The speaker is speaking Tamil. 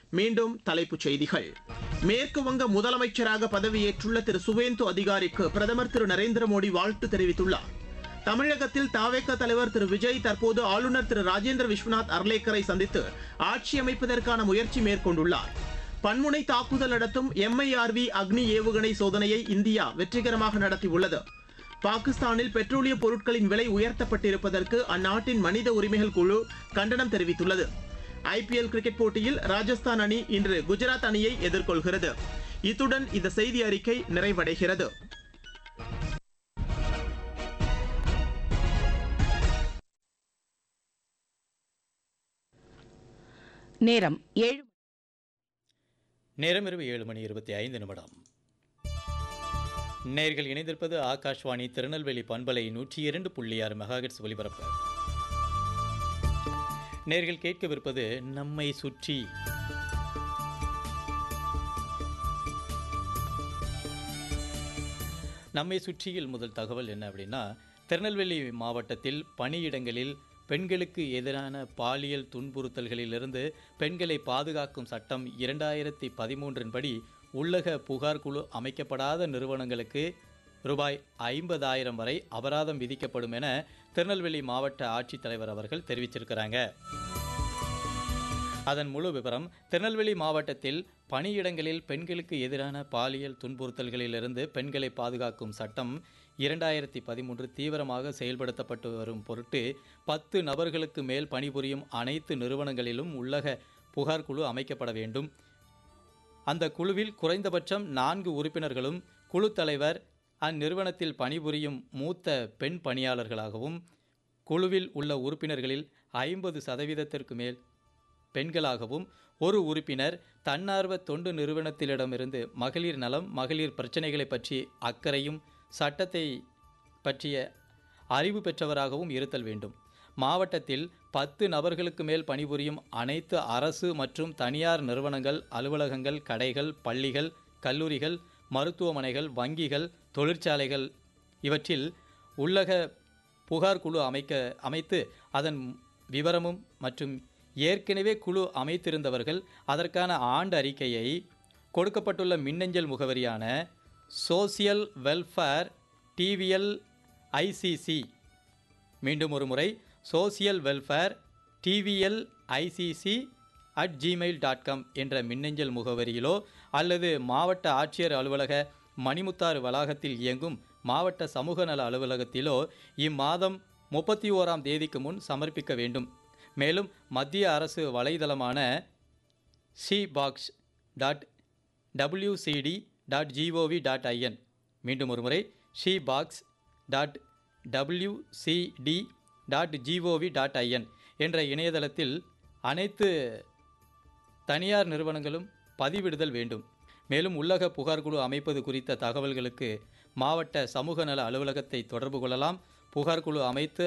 மீண்டும் தலைப்புச் செய்திகள் மேற்கு வங்க முதலமைச்சராக பதவியேற்றுள்ள திரு சுவேந்து அதிகாரிக்கு பிரதமர் திரு நரேந்திர மோடி வாழ்த்து தெரிவித்துள்ளார் தமிழகத்தில் தாவேக தலைவர் திரு விஜய் தற்போது ஆளுநர் திரு ராஜேந்திர விஸ்வநாத் அர்லேக்கரை சந்தித்து ஆட்சி அமைப்பதற்கான முயற்சி மேற்கொண்டுள்ளார் பன்முனை தாக்குதல் நடத்தும் எம்ஐஆர்வி அக்னி ஏவுகணை சோதனையை இந்தியா வெற்றிகரமாக நடத்தியுள்ளது பாகிஸ்தானில் பெட்ரோலிய பொருட்களின் விலை உயர்த்தப்பட்டிருப்பதற்கு அந்நாட்டின் மனித உரிமைகள் குழு கண்டனம் தெரிவித்துள்ளது ஐபிஎல் கிரிக்கெட் போட்டியில் ராஜஸ்தான் அணி இன்று குஜராத் அணியை எதிர்கொள்கிறது இத்துடன் இந்த செய்தி அறிக்கை நிறைவடைகிறது நேரம் ஏழு நேரம் இரவு ஏழு மணி இருபத்தி ஐந்து நிமிடம் நேர்கள் இணைந்திருப்பது ஆகாஷ்வாணி திருநெல்வேலி பண்பலை நூற்றி இரண்டு புள்ளி ஆறு மெகாஹெட்ஸ் ஒலிபரப்பு நேர்கள் கேட்கவிருப்பது நம்மை சுற்றி நம்மை சுற்றியில் முதல் தகவல் என்ன அப்படின்னா திருநெல்வேலி மாவட்டத்தில் பணியிடங்களில் பெண்களுக்கு எதிரான பாலியல் துன்புறுத்தல்களிலிருந்து பெண்களை பாதுகாக்கும் சட்டம் இரண்டாயிரத்தி பதிமூன்றின் படி உள்ளக புகார் குழு அமைக்கப்படாத நிறுவனங்களுக்கு ரூபாய் ஐம்பதாயிரம் வரை அபராதம் விதிக்கப்படும் என திருநெல்வேலி மாவட்ட ஆட்சித்தலைவர் அவர்கள் தெரிவிச்சிருக்கிறாங்க அதன் முழு விவரம் திருநெல்வேலி மாவட்டத்தில் பணியிடங்களில் பெண்களுக்கு எதிரான பாலியல் துன்புறுத்தல்களிலிருந்து பெண்களை பாதுகாக்கும் சட்டம் இரண்டாயிரத்தி பதிமூன்று தீவிரமாக செயல்படுத்தப்பட்டு வரும் பொருட்டு பத்து நபர்களுக்கு மேல் பணிபுரியும் அனைத்து நிறுவனங்களிலும் உள்ளக புகார் குழு அமைக்கப்பட வேண்டும் அந்த குழுவில் குறைந்தபட்சம் நான்கு உறுப்பினர்களும் குழு தலைவர் அந்நிறுவனத்தில் பணிபுரியும் மூத்த பெண் பணியாளர்களாகவும் குழுவில் உள்ள உறுப்பினர்களில் ஐம்பது சதவீதத்திற்கு மேல் பெண்களாகவும் ஒரு உறுப்பினர் தன்னார்வ தொண்டு நிறுவனத்திலிடமிருந்து மகளிர் நலம் மகளிர் பிரச்சனைகளை பற்றி அக்கறையும் சட்டத்தை பற்றிய அறிவு பெற்றவராகவும் இருத்தல் வேண்டும் மாவட்டத்தில் பத்து நபர்களுக்கு மேல் பணிபுரியும் அனைத்து அரசு மற்றும் தனியார் நிறுவனங்கள் அலுவலகங்கள் கடைகள் பள்ளிகள் கல்லூரிகள் மருத்துவமனைகள் வங்கிகள் தொழிற்சாலைகள் இவற்றில் உள்ளக புகார் குழு அமைக்க அமைத்து அதன் விவரமும் மற்றும் ஏற்கனவே குழு அமைத்திருந்தவர்கள் அதற்கான ஆண்டு அறிக்கையை கொடுக்கப்பட்டுள்ள மின்னஞ்சல் முகவரியான சோசியல் வெல்ஃபேர் டிவிஎல் ஐசிசி மீண்டும் ஒரு முறை social welfare TVL ICC at Gmail dot com என்ற மின்னஞ்சல் முகவரியிலோ அல்லது மாவட்ட ஆட்சியர் அலுவலக மணிமுத்தாறு வளாகத்தில் இயங்கும் மாவட்ட சமூக நல அலுவலகத்திலோ இம்மாதம் முப்பத்தி ஓராம் தேதிக்கு முன் சமர்ப்பிக்க வேண்டும் மேலும் மத்திய அரசு வலைதளமான she box dot WCD dot G O V dot I N மீண்டும் ஒரு முறை she box dot WCD dot G O V dot I N என்ற இணையதளத்தில் அனைத்து தனியார் நிறுவனங்களும் பதிவிடுதல் வேண்டும் மேலும் உள்ளக புகார் குழு அமைப்பது குறித்த தகவல்களுக்கு மாவட்ட சமூக நல அலுவலகத்தை தொடர்பு கொள்ளலாம் புகார் குழு அமைத்து